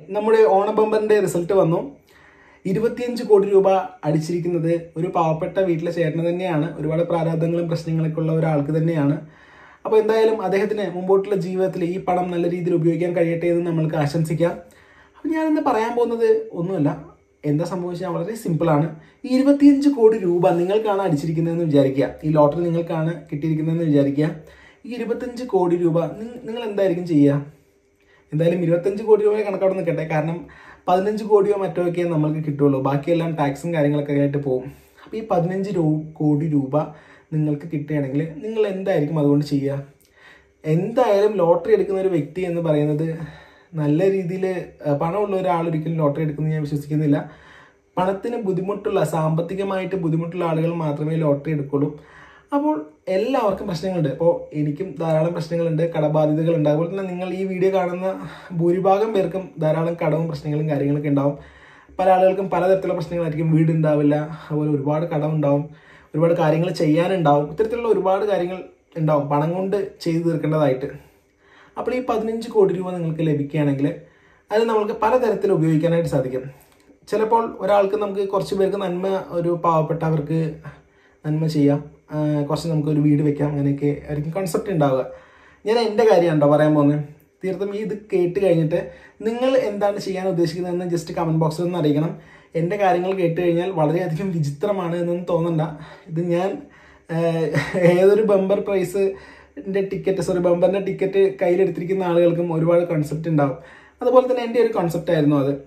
നമ്മുടെ ഓണബമ്പറിന്റെ റിസൾട്ട് വന്നു ഇരുപത്തിയഞ്ച് കോടി രൂപ അടിച്ചിരിക്കുന്നത് ഒരു പാവപ്പെട്ട വീട്ടിലെ ചേട്ടന് തന്നെയാണ് ഒരുപാട് പ്രാരാബ്ദങ്ങളും പ്രശ്നങ്ങളൊക്കെ ഉള്ള ഒരാൾക്ക് തന്നെയാണ് അപ്പോൾ എന്തായാലും അദ്ദേഹത്തിന് മുമ്പോട്ടുള്ള ജീവിതത്തിൽ ഈ പണം നല്ല രീതിയിൽ ഉപയോഗിക്കാൻ കഴിയട്ടെ എന്ന് നമ്മൾക്ക് ആശംസിക്കാം അപ്പോൾ ഞാനിന്ന് പറയാൻ പോകുന്നത് ഒന്നുമല്ല എന്താ സംഭവിച്ചാൽ വളരെ സിമ്പിളാണ് ഈ ഇരുപത്തിയഞ്ച് കോടി രൂപ നിങ്ങൾക്കാണ് അടിച്ചിരിക്കുന്നതെന്ന് വിചാരിക്കുക ഈ ലോട്ടറി നിങ്ങൾക്കാണ് കിട്ടിയിരിക്കുന്നതെന്ന് വിചാരിക്കുക ഈ ഇരുപത്തഞ്ച് കോടി രൂപ നി- നിങ്ങൾ എന്തായിരിക്കും ചെയ്യുക എന്തായാലും ഇരുപത്തഞ്ച് കോടി രൂപ കണക്കവിടെ നിൽക്കട്ടെ കാരണം പതിനഞ്ച് കോടിയോ മറ്റോ ഒക്കെ നമ്മൾക്ക് കിട്ടുള്ളൂ ബാക്കിയെല്ലാം ടാക്സും കാര്യങ്ങളൊക്കെ ആയിട്ട് പോകും അപ്പോൾ ഈ പതിനഞ്ച് രൂ കോടി രൂപ നിങ്ങൾക്ക് കിട്ടുകയാണെങ്കിൽ നിങ്ങൾ എന്തായിരിക്കും അതുകൊണ്ട് ചെയ്യുക എന്തായാലും ലോട്ടറി എടുക്കുന്ന ഒരു വ്യക്തി എന്ന് പറയുന്നത് നല്ല രീതിയിൽ പണമുള്ള ഒരാൾ ഒരിക്കലും ലോട്ടറി എടുക്കുന്നത് ഞാൻ വിശ്വസിക്കുന്നില്ല പണത്തിന് ബുദ്ധിമുട്ടുള്ള സാമ്പത്തികമായിട്ട് ബുദ്ധിമുട്ടുള്ള ആളുകൾ മാത്രമേ ലോട്ടറി എടുക്കുള്ളൂ അപ്പോൾ എല്ലാവർക്കും പ്രശ്നങ്ങളുണ്ട് അപ്പോൾ എനിക്കും ധാരാളം പ്രശ്നങ്ങളുണ്ട് കടബാധ്യതകളുണ്ട് അതുപോലെ തന്നെ നിങ്ങൾ ഈ വീഡിയോ കാണുന്ന ഭൂരിഭാഗം പേർക്കും ധാരാളം കടവും പ്രശ്നങ്ങളും കാര്യങ്ങളൊക്കെ ഉണ്ടാവും പല ആളുകൾക്കും പലതരത്തിലുള്ള പ്രശ്നങ്ങളായിരിക്കും വീട് ഉണ്ടാവില്ല അതുപോലെ ഒരുപാട് കടം ഉണ്ടാവും ഒരുപാട് കാര്യങ്ങൾ ചെയ്യാനുണ്ടാവും ഇത്തരത്തിലുള്ള ഒരുപാട് കാര്യങ്ങൾ ഉണ്ടാവും പണം കൊണ്ട് ചെയ്തു തീർക്കേണ്ടതായിട്ട് അപ്പോൾ ഈ പതിനഞ്ച് കോടി രൂപ നിങ്ങൾക്ക് ലഭിക്കുകയാണെങ്കിൽ അത് നമുക്ക് പലതരത്തിൽ ഉപയോഗിക്കാനായിട്ട് സാധിക്കും ചിലപ്പോൾ ഒരാൾക്ക് നമുക്ക് കുറച്ച് പേർക്ക് നന്മ ഒരു പാവപ്പെട്ടവർക്ക് നന്മ ചെയ്യാം ആ, കുറച്ച് നമുക്ക് ഒരു വീട് വെക്കാം അങ്ങനെയൊക്കെ ആയിരിക്കും കോൺസെപ്റ്റ് ഉണ്ടാവുക ഞാൻ എൻ്റെ കാര്യമാണോ പറയാൻ പോകുന്നത് തീർത്തും ഈ ഇത് കേട്ട് കഴിഞ്ഞിട്ട് നിങ്ങൾ എന്താണ് ചെയ്യാൻ ഉദ്ദേശിക്കുന്നതെന്ന് ജസ്റ്റ് കമൻറ്റ് ബോക്സിൽ ഒന്ന് അറിയിക്കണം എൻ്റെ കാര്യങ്ങൾ കേട്ട് കഴിഞ്ഞാൽ വളരെയധികം വിചിത്രമാണ് എന്നൊന്നും തോന്നണ്ട ഇത് ഞാൻ ആഹ്, ഏതൊരു ബമ്പർ പ്രൈസിൻ്റെ ടിക്കറ്റ് സോറി ബമ്പറിൻ്റെ ടിക്കറ്റ് കയ്യിലെടുത്തിരിക്കുന്ന ആളുകൾക്കും ഒരുപാട് കോൺസെപ്റ്റ് ഉണ്ടാവും അതുപോലെ തന്നെ എൻ്റെ ഒരു കോൺസെപ്റ്റ് ആയിരുന്നു അത്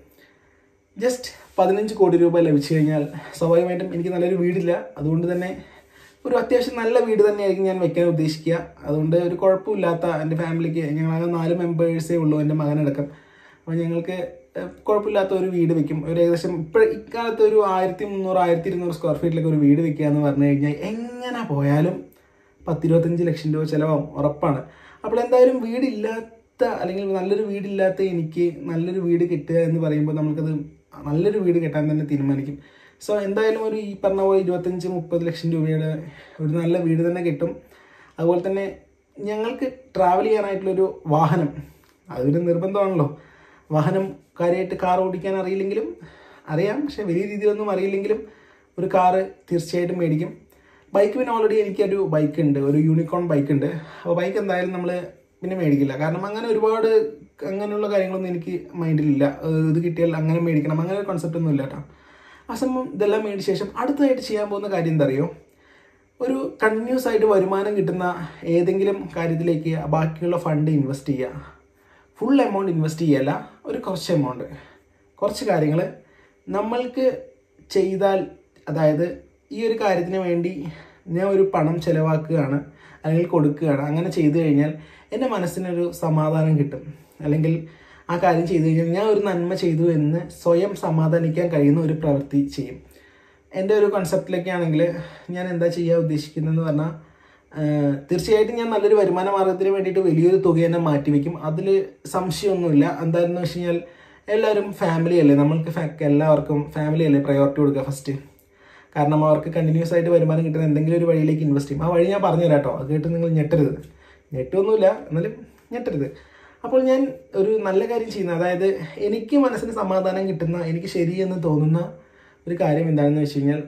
ജസ്റ്റ് പതിനഞ്ച് കോടി രൂപ ലഭിച്ചു കഴിഞ്ഞാൽ സ്വാഭാവികമായിട്ടും എനിക്ക് നല്ലൊരു വീടില്ല അതുകൊണ്ട് തന്നെ ഒരു അത്യാവശ്യം നല്ല വീട് തന്നെയായിരിക്കും ഞാൻ വെക്കാൻ ഉദ്ദേശിക്കുക അതുകൊണ്ട് ഒരു കുഴപ്പമില്ലാത്ത എൻ്റെ ഫാമിലിക്ക് ഞങ്ങളാകെ നാല് മെമ്പേഴ്സേ ഉള്ളൂ എൻ്റെ മകനടക്കം അപ്പോൾ ഞങ്ങൾക്ക് ഏഹ്, കുഴപ്പമില്ലാത്ത ഒരു വീട് വെക്കും ഒരു ഏകദേശം ഇപ്പോൾ ഇക്കാലത്ത് ഒരു ആയിരത്തി മുന്നൂറ് ആയിരത്തി ഇരുന്നൂറ് സ്ക്വയർ ഫീറ്റിലൊക്കെ ഒരു വീട് വെക്കുക എന്ന് പറഞ്ഞു കഴിഞ്ഞാൽ എങ്ങനെ പോയാലും പത്തിരുപത്തഞ്ച് ലക്ഷം രൂപ ചിലവാകും ഉറപ്പാണ് അപ്പോൾ എന്തായാലും വീടില്ലാത്ത അല്ലെങ്കിൽ നല്ലൊരു വീടില്ലാത്ത എനിക്ക് നല്ലൊരു വീട് കിട്ടുക എന്ന് പറയുമ്പോൾ നമുക്കത് നല്ലൊരു വീട് കിട്ടാൻ തന്നെ തീരുമാനിക്കും സോ എന്തായാലും ഒരു ഈ പറഞ്ഞ പോലെ ഇരുപത്തഞ്ച് മുപ്പത് ലക്ഷം രൂപയുടെ ഒരു നല്ല വീട് തന്നെ കിട്ടും അതുപോലെ തന്നെ ഞങ്ങൾക്ക് ട്രാവൽ ചെയ്യാനായിട്ടുള്ളൊരു വാഹനം അതൊരു നിർബന്ധമാണല്ലോ വാഹനം കാര്യമായിട്ട് കാർ ഓടിക്കാൻ അറിയില്ലെങ്കിലും അറിയാം പക്ഷേ വലിയ രീതിയിലൊന്നും അറിയില്ലെങ്കിലും ഒരു കാറ് തീർച്ചയായിട്ടും മേടിക്കും ബൈക്ക് പിന്നെ ഓൾറെഡി എനിക്കൊരു ബൈക്ക് ഉണ്ട് ഒരു യൂണിക്കോൺ ബൈക്ക് ഉണ്ട് അപ്പോൾ ബൈക്ക് എന്തായാലും നമ്മൾ പിന്നെ മേടിക്കില്ല കാരണം അങ്ങനെ ഒരുപാട് അങ്ങനെയുള്ള കാര്യങ്ങളൊന്നും എനിക്ക് മൈൻഡിലില്ല ഏഹ് ഇത് കിട്ടിയാൽ അങ്ങനെ മേടിക്കണം അങ്ങനെ ഒരു കോൺസെപ്റ്റ് ഒന്നും ഇല്ല കേട്ടോ ആ സംഭവം ഇതെല്ലാം മേടിച്ച ശേഷം അടുത്തതായിട്ട് ചെയ്യാൻ പോകുന്ന കാര്യം എന്താ അറിയോ ഒരു കണ്ടിന്യൂസ് ആയിട്ട് വരുമാനം കിട്ടുന്ന ഏതെങ്കിലും കാര്യത്തിലേക്ക് ബാക്കിയുള്ള ഫണ്ട് ഇൻവെസ്റ്റ് ചെയ്യുക ഫുൾ എമൗണ്ട് ഇൻവെസ്റ്റ് ചെയ്യല്ല ഒരു കുറച്ച് എമൗണ്ട് കുറച്ച് കാര്യങ്ങൾ നമ്മൾക്ക് ചെയ്താൽ അതായത് ഈ ഒരു കാര്യത്തിന് വേണ്ടി ഞാൻ ഒരു പണം ചിലവാക്കുകയാണ് അല്ലെങ്കിൽ കൊടുക്കുകയാണ് അങ്ങനെ ചെയ്തു കഴിഞ്ഞാൽ എൻ്റെ മനസ്സിനൊരു സമാധാനം കിട്ടും അല്ലെങ്കിൽ ആ കാര്യം ചെയ്തു കഴിഞ്ഞാൽ ഞാൻ ഒരു നന്മ ചെയ്തു എന്ന് സ്വയം സമാധാനിക്കാൻ കഴിയുന്ന ഒരു പ്രവൃത്തി ചെയ്യും എൻ്റെ ഒരു കൺസെപ്റ്റിലൊക്കെ ആണെങ്കിൽ ഞാൻ എന്താ ചെയ്യാൻ ഉദ്ദേശിക്കുന്നതെന്ന് പറഞ്ഞാൽ ആഹ് തീർച്ചയായിട്ടും ഞാൻ നല്ലൊരു വരുമാന മാർഗത്തിന് വേണ്ടിയിട്ട് വലിയൊരു തുക തന്നെ മാറ്റിവെക്കും അതിൽ സംശയമൊന്നുമില്ല എന്താണെന്ന് വെച്ച് കഴിഞ്ഞാൽ എല്ലാവരും ഫാമിലി അല്ലേ നമ്മൾക്ക് ഫാ- എല്ലാവർക്കും ഫാമിലി അല്ലേ പ്രയോറിറ്റി കൊടുക്കുക ഫസ്റ്റ് കാരണം അവർക്ക് കണ്ടിന്യൂസ് ആയിട്ട് വരുമാനം കിട്ടുന്ന എന്തെങ്കിലും ഒരു വഴിയിലേക്ക് ഇൻവെസ്റ്റ് ചെയ്യും ആ വഴി ഞാൻ പറഞ്ഞു തരാം കേട്ടോ അത് കേട്ട് നിങ്ങൾ ഞെട്ടരുത് ഞെട്ടൊന്നുമില്ല എന്നാലും ഞെട്ടരുത് അപ്പോൾ ഞാൻ ഒരു നല്ല കാര്യം ചെയ്യുന്ന അതായത് എനിക്ക് മനസ്സിന് സമാധാനം കിട്ടുന്ന എനിക്ക് ശരിയെന്ന് തോന്നുന്ന ഒരു കാര്യം എന്താണെന്ന് വെച്ച് കഴിഞ്ഞാൽ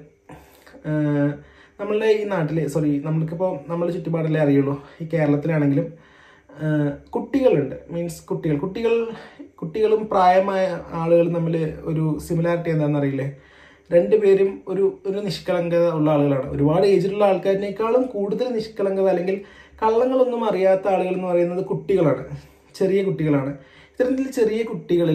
ആഹ് നമ്മളുടെ ഈ നാട്ടിൽ സോറി നമ്മൾക്കിപ്പോൾ നമ്മുടെ ചുറ്റുപാടല്ലേ അറിയുള്ളൂ ഈ കേരളത്തിലാണെങ്കിലും ആഹ് കുട്ടികളുണ്ട് മീൻസ് കുട്ടികൾ കുട്ടികൾ കുട്ടികളും പ്രായമായ ആളുകളും തമ്മിൽ ഒരു സിമിലാരിറ്റി എന്താണെന്ന് അറിയില്ലേ രണ്ടുപേരും ഒരു ഒരു നിഷ്കളങ്കത ഉള്ള ആളുകളാണ് ഒരുപാട് ഏജിലുള്ള ആൾക്കാരിനേക്കാളും കൂടുതൽ നിഷ്കളങ്കത അല്ലെങ്കിൽ കള്ളങ്ങളൊന്നും അറിയാത്ത ആളുകൾ എന്ന് പറയുന്നത് കുട്ടികളാണ് ചെറിയ കുട്ടികളാണ് ഇത്തരത്തിൽ ചെറിയ കുട്ടികളിൽ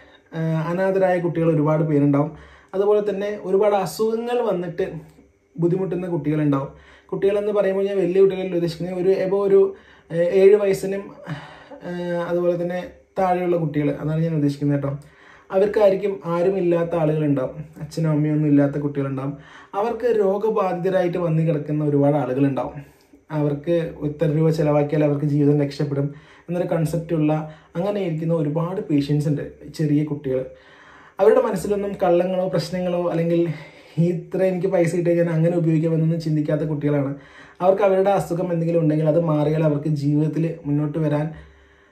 അനാഥരായ കുട്ടികൾ ഒരുപാട് പേരുണ്ടാവും അതുപോലെ തന്നെ ഒരുപാട് അസുഖങ്ങൾ വന്നിട്ട് ബുദ്ധിമുട്ടുന്ന കുട്ടികളുണ്ടാവും കുട്ടികളെന്ന് പറയുമ്പോൾ ഞാൻ വലിയ കുട്ടികളിൽ ഉദ്ദേശിക്കുന്നത് ഒരു എബോ ഒരു ഏഹ്, ഏഴ് വയസ്സിനും ഏഹ്, അതുപോലെ തന്നെ താഴെയുള്ള കുട്ടികൾ അതാണ് ഞാൻ ഉദ്ദേശിക്കുന്നത് കേട്ടോ അവർക്കായിരിക്കും ആരും ഇല്ലാത്ത ആളുകളുണ്ടാവും അച്ഛനും അമ്മയും ഒന്നും ഇല്ലാത്ത കുട്ടികളുണ്ടാവും അവർക്ക് രോഗബാധിതരായിട്ട് വന്നു കിടക്കുന്ന ഒരുപാട് ആളുകളുണ്ടാവും അവർക്ക് ഇത്ര രൂപ ചിലവാക്കിയാൽ അവർക്ക് ജീവിതം രക്ഷപ്പെടും എന്നൊരു കൺസെപ്റ്റുള്ള അങ്ങനെ ഇരിക്കുന്ന ഒരുപാട് പേഷ്യൻസ് ഉണ്ട് ചെറിയ കുട്ടികൾ അവരുടെ മനസ്സിലൊന്നും കള്ളങ്ങളോ പ്രശ്നങ്ങളോ അല്ലെങ്കിൽ ഇത്ര എനിക്ക് പൈസ കിട്ടിയാൽ ഞാൻ അങ്ങനെ ഉപയോഗിക്കാമെന്നൊന്നും ചിന്തിക്കാത്ത കുട്ടികളാണ് അവർക്ക് അവരുടെ അസുഖം എന്തെങ്കിലും ഉണ്ടെങ്കിൽ അത് മാറിയാൽ അവർക്ക് ജീവിതത്തിൽ മുന്നോട്ട് വരാൻ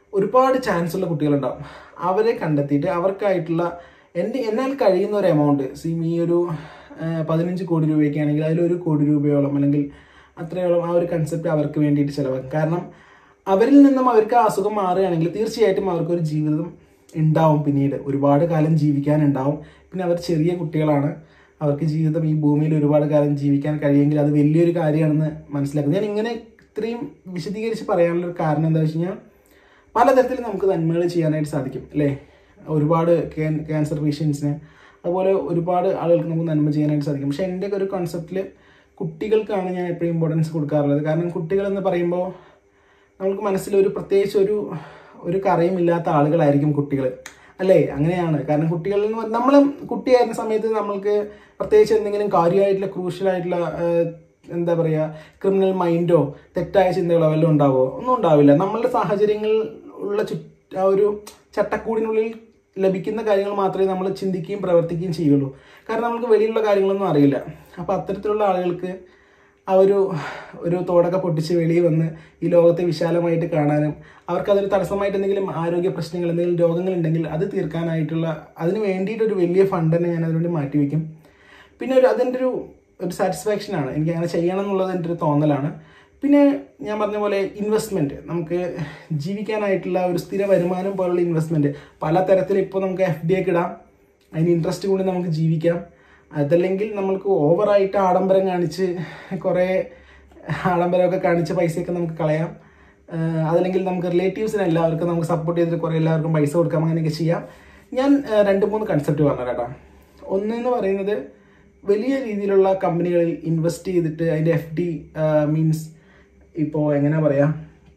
ഒരുപാട് ചാൻസ് ഉള്ള കുട്ടികളുണ്ടാവും അവരെ കണ്ടെത്തിയിട്ട് അവർക്കായിട്ടുള്ള എൻ്റെ എന്നാൽ കഴിയുന്ന ഒരു എമൗണ്ട് സി ഈ ഒരു ആ, പതിനഞ്ച് കോടി രൂപയൊക്കെ ആണെങ്കിൽ അതിലൊരു കോടി രൂപയോളം അല്ലെങ്കിൽ അത്രയോളം ആ ഒരു കൺസെപ്റ്റ് അവർക്ക് വേണ്ടിയിട്ട് ചിലവാക്കും കാരണം അവരിൽ നിന്നും അവർക്ക് ആ അസുഖം മാറുകയാണെങ്കിൽ തീർച്ചയായിട്ടും അവർക്കൊരു ജീവിതം ഉണ്ടാവും പിന്നീട് ഒരുപാട് കാലം ജീവിക്കാനുണ്ടാവും പിന്നെ അവർ ചെറിയ കുട്ടികളാണ് അവർക്ക് ജീവിതം ഈ ഭൂമിയിൽ ഒരുപാട് കാലം ജീവിക്കാൻ കഴിയുമെങ്കിൽ അത് വലിയൊരു കാര്യമാണെന്ന് മനസ്സിലാക്കുന്നത് ഞാൻ ഇങ്ങനെ ഇത്രയും വിശദീകരിച്ച് പറയാനുള്ള ഒരു കാരണം എന്താ വെച്ച് കഴിഞ്ഞാൽ പലതരത്തിൽ നമുക്ക് നന്മകൾ ചെയ്യാനായിട്ട് സാധിക്കും അല്ലേ ഒരുപാട് ക്യാൻസർ പേഷ്യൻസിന് അതുപോലെ ഒരുപാട് ആളുകൾക്ക് നമുക്ക് നന്മ ചെയ്യാനായിട്ട് സാധിക്കും പക്ഷേ എൻ്റെ ഒരു കോൺസെപ്റ്റിൽ കുട്ടികൾക്കാണ് ഞാൻ എപ്പോഴും ഇമ്പോർട്ടൻസ് കൊടുക്കാറുള്ളത് കാരണം കുട്ടികൾ എന്ന് പറയുമ്പോൾ നമുക്ക് മനസ്സിൽ ഒരു പ്രത്യേകിച്ച് ഒരു ഒരു കറയും ഇല്ലാത്ത ആളുകളായിരിക്കും കുട്ടികൾ അല്ലേ അങ്ങനെയാണ് കാരണം കുട്ടികളിൽ നിന്ന് നമ്മൾ കുട്ടിയായിരുന്ന സമയത്ത് നമ്മൾക്ക് പ്രത്യേകിച്ച് എന്തെങ്കിലും കാര്യമായിട്ടുള്ള ക്രൂഷ്യൽ ആയിട്ടുള്ള ഏഹ്, എന്താ പറയുക ക്രിമിനൽ മൈൻഡോ തെറ്റായ ചിന്തകളോ വല്ലതും ഉണ്ടാവോ ഒന്നും ഉണ്ടാവില്ല നമ്മളുടെ സാഹചര്യങ്ങൾ ഉള്ള ചു ആ ഒരു ചട്ടക്കൂടിനുള്ളിൽ ലഭിക്കുന്ന കാര്യങ്ങൾ മാത്രമേ നമ്മൾ ചിന്തിക്കുകയും പ്രവർത്തിക്കുകയും ചെയ്യുള്ളൂ കാരണം നമുക്ക് വെളിയിലുള്ള കാര്യങ്ങളൊന്നും അറിയില്ല അപ്പോൾ അത്തരത്തിലുള്ള ആളുകൾക്ക് ആ ഒരു ഒരു തോടൊക്കെ പൊട്ടിച്ച് വെളിയിൽ വന്ന് ഈ ലോകത്തെ വിശാലമായിട്ട് കാണാനും അവർക്ക് അതൊരു തടസ്സമായിട്ട് എന്തെങ്കിലും ആരോഗ്യ പ്രശ്നങ്ങൾ എന്തെങ്കിലും രോഗങ്ങളുണ്ടെങ്കിൽ അത് തീർക്കാനായിട്ടുള്ള അതിന് വേണ്ടിയിട്ട് ഒരു വലിയ ഫണ്ട് തന്നെ ഞാൻ അതിനുവേണ്ടി മാറ്റിവെക്കും പിന്നെ ഒരു അതിൻ്റെ ഒരു ഒരു സാറ്റിസ്ഫാക്ഷൻ ആണ് എനിക്ക് അങ്ങനെ ചെയ്യണം എന്നുള്ളത് എൻ്റെ ഒരു തോന്നലാണ് പിന്നെ ഞാൻ പറഞ്ഞ പോലെ ഇൻവെസ്റ്റ്മെൻറ്റ് നമുക്ക് ജീവിക്കാനായിട്ടുള്ള ഒരു സ്ഥിര വരുമാനം പോലുള്ള ഇൻവെസ്റ്റ്മെൻറ്റ് പല തരത്തിൽ ഇപ്പോൾ നമുക്ക് എഫ് ഡി ഒക്കെ ഇടാം അതിന് ഇൻട്രസ്റ്റ് കൊണ്ട് നമുക്ക് ജീവിക്കാം അതല്ലെങ്കിൽ നമ്മൾക്ക് ഓവറായിട്ട് ആഡംബരം കാണിച്ച് കുറേ ആഡംബരമൊക്കെ കാണിച്ച് പൈസയൊക്കെ നമുക്ക് കളയാം ആഹ് അതല്ലെങ്കിൽ നമുക്ക് റിലേറ്റീവ്സിന് എല്ലാവർക്കും നമുക്ക് സപ്പോർട്ട് ചെയ്തിട്ട് കുറേ എല്ലാവർക്കും പൈസ കൊടുക്കാം അങ്ങനെയൊക്കെ ചെയ്യാം ഞാൻ ആഹ് രണ്ട് മൂന്ന് കൺസെപ്റ്റ് പറഞ്ഞു കേട്ടോ ഒന്നെന്ന് പറയുന്നത് വലിയ രീതിയിലുള്ള കമ്പനികളിൽ ഇൻവെസ്റ്റ് ചെയ്തിട്ട് അതിൻ്റെ എഫ് ഡി മീൻസ് ഇപ്പോൾ എങ്ങനെ പറയാം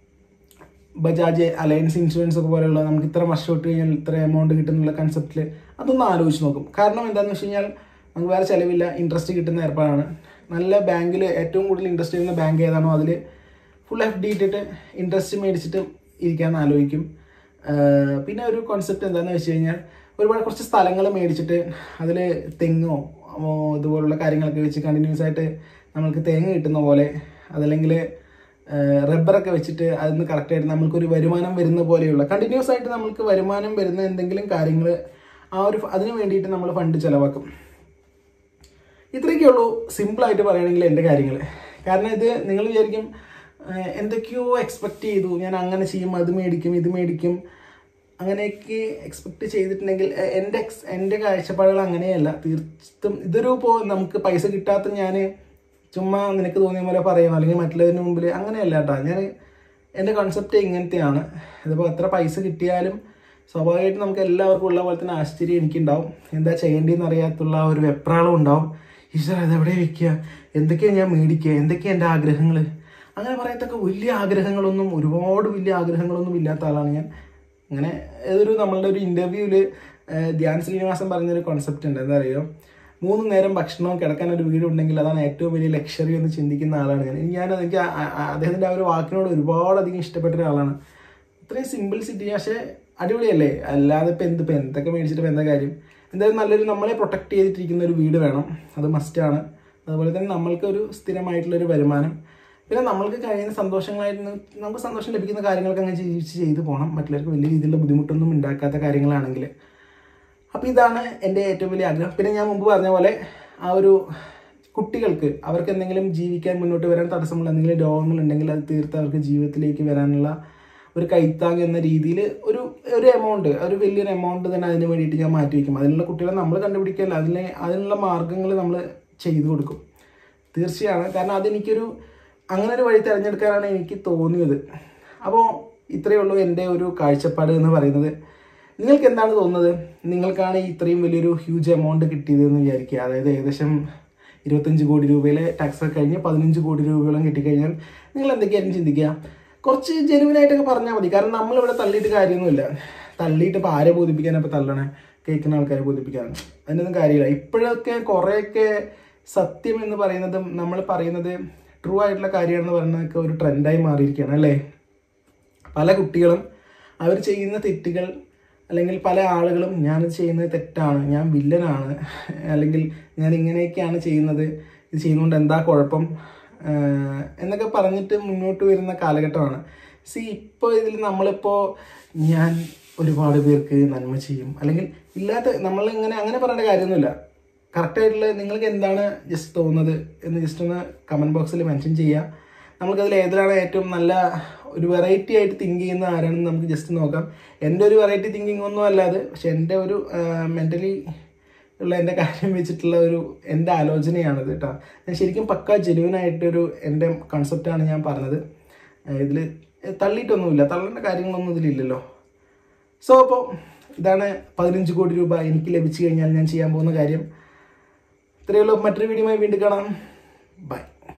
ബജാജ് അലയൻസ് ഇൻഷുറൻസ് ഒക്കെ പോലെയുള്ള നമുക്ക് ഇത്ര വർഷം ഇട്ട് കഴിഞ്ഞാൽ ഇത്ര എമൗണ്ട് കിട്ടുന്നുള്ള കൺസെപ്റ്റിൽ അതൊന്ന് ആലോചിച്ച് നോക്കും കാരണം എന്താണെന്ന് വെച്ച് കഴിഞ്ഞാൽ നമുക്ക് വേറെ ചിലവില്ല ഇൻട്രസ്റ്റ് കിട്ടുന്ന ഏർപ്പാടാണ് നല്ല ബാങ്കിൽ ഏറ്റവും കൂടുതൽ ഇൻട്രസ്റ്റ് ചെയ്യുന്ന ബാങ്ക് ഏതാണോ അതിൽ ഫുൾ എഫ് ഡി ഇട്ടിട്ട് ഇൻട്രസ്റ്റ് മേടിച്ചിട്ട് ഇരിക്കാമെന്ന് ആലോചിക്കും ആഹ് പിന്നെ ഒരു കോൺസെപ്റ്റ് എന്താണെന്ന് വെച്ച് കഴിഞ്ഞാൽ ഒരുപാട് കുറച്ച് സ്ഥലങ്ങൾ മേടിച്ചിട്ട് അതിൽ തെങ്ങോ ഓ, ഇതുപോലുള്ള കാര്യങ്ങളൊക്കെ വെച്ച് കണ്ടിന്യൂസ് ആയിട്ട് നമ്മൾക്ക് തേങ്ങ കിട്ടുന്ന പോലെ അതല്ലെങ്കിൽ റബ്ബറൊക്കെ വെച്ചിട്ട് അതിന് കറക്റ്റായിട്ട് നമ്മൾക്കൊരു വരുമാനം വരുന്ന പോലെയുള്ള കണ്ടിന്യൂസ് ആയിട്ട് നമ്മൾക്ക് വരുമാനം വരുന്ന എന്തെങ്കിലും കാര്യങ്ങൾ ആ ഒരു അതിന് വേണ്ടിയിട്ട് നമ്മൾ ഫണ്ട് ചിലവാക്കും ഇത്രയൊക്കെ ഉള്ളൂ സിമ്പിളായിട്ട് പറയുകയാണെങ്കിൽ എൻ്റെ കാര്യങ്ങൾ കാരണം ഇത് നിങ്ങൾ വിചാരിക്കും ഏഹ്, എന്തൊക്കെയോ എക്സ്പെക്റ്റ് ചെയ്തു ഞാൻ അങ്ങനെ ചെയ്യും അത് മേടിക്കും ഇത് മേടിക്കും അങ്ങനെയൊക്കെ എക്സ്പെക്ട് ചെയ്തിട്ടുണ്ടെങ്കിൽ എ- എൻ്റെ എക്സ് എൻ്റെ കാഴ്ചപ്പാടുകൾ അങ്ങനെയല്ല തീർത്തും ഇതൊരു ഇപ്പോൾ നമുക്ക് പൈസ കിട്ടാത്ത ഞാൻ ചുമ്മാ നിനക്ക് തോന്നിയ പോലെ പറയാം അല്ലെങ്കിൽ മറ്റുള്ളവരുടെ മുമ്പിൽ അങ്ങനെയല്ല കേട്ടോ ഞാൻ എൻ്റെ കൺസെപ്റ്റ് ഇങ്ങനത്തെയാണ് ഇതിപ്പോൾ എത്ര പൈസ കിട്ടിയാലും സ്വാഭാവികമായിട്ടും നമുക്ക് എല്ലാവർക്കും ഉള്ള പോലെ തന്നെ ആശ്ചര്യം എനിക്കുണ്ടാവും എന്താ ചെയ്യേണ്ടതെന്ന് അറിയാത്തുള്ള ആ ഒരു വെപ്രാളം ഉണ്ടാവും ഈശ്വര അതെവിടെ വെക്കുക എന്തൊക്കെയാണ് ഞാൻ മേടിക്കുക എന്തൊക്കെയാണ് എൻ്റെ ആഗ്രഹങ്ങൾ അങ്ങനെ പറയത്തക്ക വലിയ ആഗ്രഹങ്ങളൊന്നും ഒരുപാട് വലിയ ആഗ്രഹങ്ങളൊന്നും ഇല്ലാത്ത ആളാണ് ഞാൻ അങ്ങനെ ഏതൊരു നമ്മളുടെ ഒരു ഇൻ്റർവ്യൂവിൽ ധ്യാൻ ശ്രീനിവാസൻ പറഞ്ഞൊരു കോൺസെപ്റ്റ് ഉണ്ട് എന്താ അറിയോ മൂന്ന് നേരം ഭക്ഷണവും കിടക്കാൻ ഒരു വീടുണ്ടെങ്കിൽ അതാണ് ഏറ്റവും വലിയ ലക്ഷറി എന്ന് ചിന്തിക്കുന്ന ആളാണ് ഞാൻ ഞാൻ എനിക്ക് ആ- ആ- ആ- അദ്ദേഹത്തിൻ്റെ ആ ഒരു വാക്കിനോട് ഒരുപാട് അധികം ഇഷ്ടപ്പെട്ട ഒരാളാണ് ഇത്രയും സിമ്പിൾ സിറ്റി പക്ഷേ അടിപൊളിയല്ലേ അല്ലാതെ ഇപ്പം എന്ത് ഇപ്പം എന്തൊക്കെ മേടിച്ചിട്ട് ഇപ്പം എന്താ കാര്യം എന്തായാലും നല്ലൊരു നമ്മളെ പ്രൊട്ടക്ട് ചെയ്തിട്ടിരിക്കുന്ന ഒരു വീട് വേണം അത് മസ്റ്റാണ് അതുപോലെ തന്നെ നമ്മൾക്ക് ഒരു സ്ഥിരമായിട്ടുള്ളൊരു വരുമാനം പിന്നെ നമ്മൾക്ക് കഴിയുന്ന സന്തോഷങ്ങളായിട്ട് നമുക്ക് സന്തോഷം ലഭിക്കുന്ന കാര്യങ്ങളൊക്കെ അങ്ങനെ ജീവിച്ച് ചെയ്തു പോകണം മറ്റുള്ളവർക്ക് വലിയ രീതിയിലുള്ള ബുദ്ധിമുട്ടൊന്നും ഉണ്ടാക്കാത്ത കാര്യങ്ങളാണെങ്കിൽ അപ്പോൾ ഇതാണ് എൻ്റെ ഏറ്റവും വലിയ ആഗ്രഹം പിന്നെ ഞാൻ മുമ്പ് പറഞ്ഞ പോലെ ആ ഒരു കുട്ടികൾക്ക് അവർക്ക് എന്തെങ്കിലും ജീവിക്കാൻ മുന്നോട്ട് വരാൻ തടസ്സമുള്ള എന്തെങ്കിലും രോഗങ്ങളുണ്ടെങ്കിൽ അത് തീർത്ത് അവർക്ക് ജീവിതത്തിലേക്ക് വരാനുള്ള ഒരു കൈത്താങ് എന്ന രീതിയിൽ ഒരു ഒരു എമൗണ്ട് ഒരു വലിയൊരു എമൗണ്ട് തന്നെ അതിന് വേണ്ടിയിട്ട് ഞാൻ മാറ്റി വയ്ക്കും അതിനുള്ള കുട്ടികളെ നമ്മൾ കണ്ടുപിടിക്കല്ല അതിനെ അതിനുള്ള മാർഗ്ഗങ്ങൾ നമ്മൾ ചെയ്തു കൊടുക്കും തീർച്ചയാണ് കാരണം അതെനിക്കൊരു അങ്ങനെ ഒരു വഴി തിരഞ്ഞെടുക്കാനാണ് എനിക്ക് തോന്നിയത് അപ്പോൾ ഇത്രയേ ഉള്ളൂ എൻ്റെ ഒരു കാഴ്ചപ്പാട് എന്ന് പറയുന്നത് നിങ്ങൾക്ക് എന്താണ് തോന്നുന്നത് നിങ്ങൾക്കാണ് ഈ ഇത്രയും വലിയൊരു ഹ്യൂജ് എമൗണ്ട് കിട്ടിയത് എന്ന് വിചാരിക്കുക അതായത് ഏകദേശം ഇരുപത്തഞ്ച് കോടി രൂപയിലെ ടാക്സ് ഒക്കെ കഴിഞ്ഞ് പതിനഞ്ച് കോടി രൂപയോളം കിട്ടിക്കഴിഞ്ഞാൽ നിങ്ങൾ എന്തൊക്കെയായിരുന്നു ചിന്തിക്കുക കുറച്ച് ജെനുവിനായിട്ടൊക്കെ പറഞ്ഞാൽ മതി കാരണം നമ്മളിവിടെ തള്ളിയിട്ട് കാര്യമൊന്നുമില്ല തള്ളിയിട്ട് ഇപ്പോൾ ആരെ ബോധിപ്പിക്കാനാണ് ഇപ്പോൾ തള്ളണേ കേൾക്കുന്ന ആൾക്കാരെ ബോധിപ്പിക്കാനാണ് അതിനൊന്നും കാര്യമില്ല ഇപ്പോഴൊക്കെ കുറേയൊക്കെ സത്യം എന്ന് പറയുന്നതും നമ്മൾ പറയുന്നത് ട്രൂ ആയിട്ടുള്ള കാര്യമാണെന്ന് പറയുന്നതൊക്കെ ഒരു ട്രെൻഡായി മാറിയിരിക്കുകയാണ് അല്ലേ പല കുട്ടികളും അവർ ചെയ്യുന്ന തെറ്റുകൾ അല്ലെങ്കിൽ പല ആളുകളും ഞാനിത് ചെയ്യുന്നത് തെറ്റാണ് ഞാൻ വില്ലനാണ് അല്ലെങ്കിൽ ഞാൻ ഇങ്ങനെയൊക്കെയാണ് ചെയ്യുന്നത് ഇത് ചെയ്യുന്നതുകൊണ്ട് എന്താ കുഴപ്പം ആഹ് എന്നൊക്കെ പറഞ്ഞിട്ട് മുന്നോട്ട് വരുന്ന കാലഘട്ടമാണ് സി ഇപ്പോൾ ഇതിൽ നമ്മളിപ്പോൾ ഞാൻ ഒരുപാട് പേർക്ക് നന്മ ചെയ്യും അല്ലെങ്കിൽ ഇല്ലാത്ത നമ്മളിങ്ങനെ അങ്ങനെ പറയേണ്ട കാര്യമൊന്നുമില്ല കറക്റ്റായിട്ടുള്ള നിങ്ങൾക്ക് എന്താണ് ജസ്റ്റ് തോന്നുന്നത് എന്ന് ജസ്റ്റ് ഒന്ന് കമൻറ്റ് ബോക്സിൽ മെൻഷൻ ചെയ്യുക നമുക്കതിൽ ഏതിലാണ് ഏറ്റവും നല്ല ഒരു വെറൈറ്റി ആയിട്ട് തിങ്ക് ചെയ്യുന്ന ആരാണെന്ന് നമുക്ക് ജസ്റ്റ് നോക്കാം എൻ്റെ ഒരു വെറൈറ്റി തിങ്കിങ് ഒന്നും അല്ലാതെ പക്ഷെ എൻ്റെ ഒരു മെൻ്റലി ഉള്ള എൻ്റെ കാര്യം വെച്ചിട്ടുള്ള ഒരു എൻ്റെ ആലോചനയാണിത് കേട്ടോ ഞാൻ ശരിക്കും പക്ക ജെന്യൂൻ ആയിട്ടൊരു എൻ്റെ കൺസെപ്റ്റാണ് ഞാൻ പറഞ്ഞത് ഇതിൽ തള്ളിയിട്ടൊന്നുമില്ല തള്ളേണ്ട കാര്യങ്ങളൊന്നും ഇതിലില്ലല്ലോ സോ അപ്പോൾ ഇതാണ് പതിനഞ്ച് കോടി രൂപ എനിക്ക് ലഭിച്ചു കഴിഞ്ഞാൽ ഞാൻ ചെയ്യാൻ പോകുന്ന കാര്യം ഇത്രയുള്ളൂ മറ്റൊരു വീഡിയോയുമായി വീണ്ടും കാണാം ബൈ